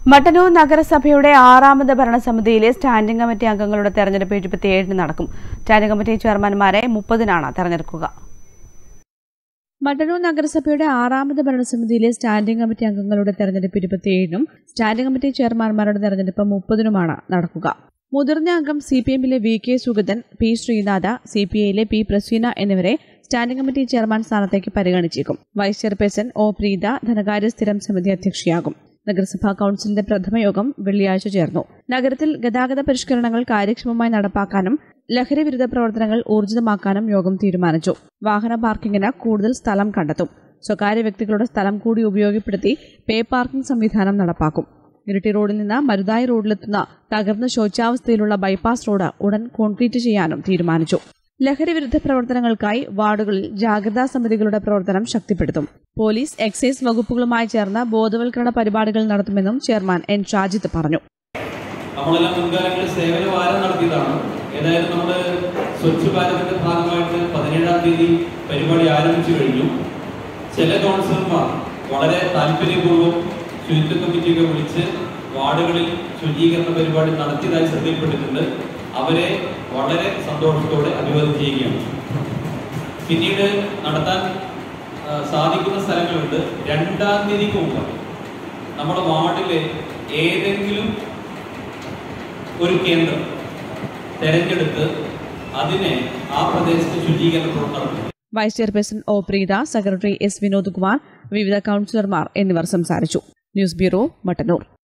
മട്ടന്നൂർ നഗരസഭയുടെ ആറാമത് ഭരണസമിതിയിലെ standing committee അംഗങ്ങളുടെ തെരഞ്ഞെടുപ്പ് ഇരുപത്തിയേഴിന് നടക്കും സ്റ്റാൻഡിംഗ് കമ്മിറ്റി ചെയർമാൻമാരെ മുപ്പതിനാണ് തെരഞ്ഞെടുക്കുക മട്ടന്നൂർ നഗരസഭയുടെ ആറാമത് ഭരണസമിതിയിലെ സ്റ്റാൻഡിംഗ് കമ്മിറ്റി അംഗങ്ങളുടെ തെരഞ്ഞെടുപ്പ് ഇരുപത്തിയേഴിനും സ്റ്റാൻഡിംഗ് കമ്മിറ്റി ചെയർമാൻമാരുടെ തെരഞ്ഞെടുപ്പ് മുപ്പതിനുമാണ് നടക്കുക മുതിർന്ന അംഗം സി പി എമ്മിലെ V K Sugathan P Sreenatha C P ഐയിലെ പി പ്രസീന എന്നിവരെ സ്റ്റാൻഡിംഗ് കമ്മിറ്റി ചെയർമാൻ സ്ഥാനത്തേക്ക് പരിഗണിച്ചേക്കും വൈസ് ചെയർപേഴ്സൺ ഒ പ്രീത ധനകാര്യ സ്ഥിരം സമിതി അധ്യക്ഷയാകും നഗരസഭാ കൌൺസിലിന്റെ പ്രഥമ യോഗം വെള്ളിയാഴ്ച ചേർന്നു നഗരത്തിൽ ഗതാഗത പരിഷ്കരണങ്ങൾ കാര്യക്ഷമമായി നടപ്പാക്കാനും ലഹരി വിരുദ്ധ പ്രവർത്തനങ്ങൾ ഊർജിതമാക്കാനും യോഗം തീരുമാനിച്ചു വാഹന പാർക്കിങ്ങിന് കൂടുതൽ സ്ഥലം കണ്ടെത്തും സ്വകാര്യ വ്യക്തികളുടെ സ്ഥലം കൂടി ഉപയോഗപ്പെടുത്തി പേ പാർക്കിംഗ് സംവിധാനം നടപ്പാക്കും ഇരിട്ടി റോഡിൽ നിന്ന് മരുതായി റോഡിലെത്തുന്ന തകർന്ന ശോച്യാവസ്ഥയിലുള്ള ബൈപ്പാസ് റോഡ് ഉടൻ കോൺക്രീറ്റ് ചെയ്യാനും തീരുമാനിച്ചു ലഹരി വിരുദ്ധ പ്രവർത്തനങ്ങൾക്കായി വാർഡുകളിൽ ജാഗ്രതാ സമിതികളുടെ പ്രവർത്തനം ശക്തിപ്പെടുത്തും പോലീസ് എക്സൈസ് വകുപ്പുകളുമായി ചേർന്ന് ബോധവൽക്കരണ പരിപാടികൾ നടത്തുമെന്നും ചെയർമാൻ എൻ ഷാജിത്ത് പറഞ്ഞു നമ്മളെല്ലാം മുൻകാലങ്ങളിൽ സേവന വാരം നടത്തിയതാണ് ഏതായാലും നമ്മൾ സ്വച്ഛ് ഭാരതിന്റെ ഭാഗമായിട്ട് പതിനേഴാം തീയതി പരിപാടി ആരംഭിച്ചു കഴിഞ്ഞു ചില കൗൺസിലർമാർ വളരെ താല്പര്യപൂർവ്വം ശുചിത്വ കമ്മിറ്റിയൊക്കെ വിളിച്ച് വാർഡുകളിൽ ശുചീകരണ പരിപാടി നടത്തിയതായി ശ്രദ്ധയിൽപ്പെട്ടിട്ടുണ്ട് അവരെ വളരെ സന്തോഷത്തോടെ അഭിവാദ്യം ചെയ്യുകയാണ് പിന്നീട് നടത്താൻ ആ, സാധിക്കുന്ന സ്ഥലങ്ങളുണ്ട് രണ്ടാം തീയതിക്ക് മുമ്പ് നമ്മുടെ വാർഡിലെ ഏതെങ്കിലും ഒരു കേന്ദ്രം തെരഞ്ഞെടുത്ത് അതിനെ ആ പ്രദേശത്ത് ശുചീകരണ പ്രവർത്തനം നടത്തും vice chairperson O Preetha secretary S Vinod Kumar വിവിധ കൌൺസിലർമാർ എന്നിവർ സംസാരിച്ചു ന്യൂസ് ബ്യൂറോ മട്ടന്നൂർ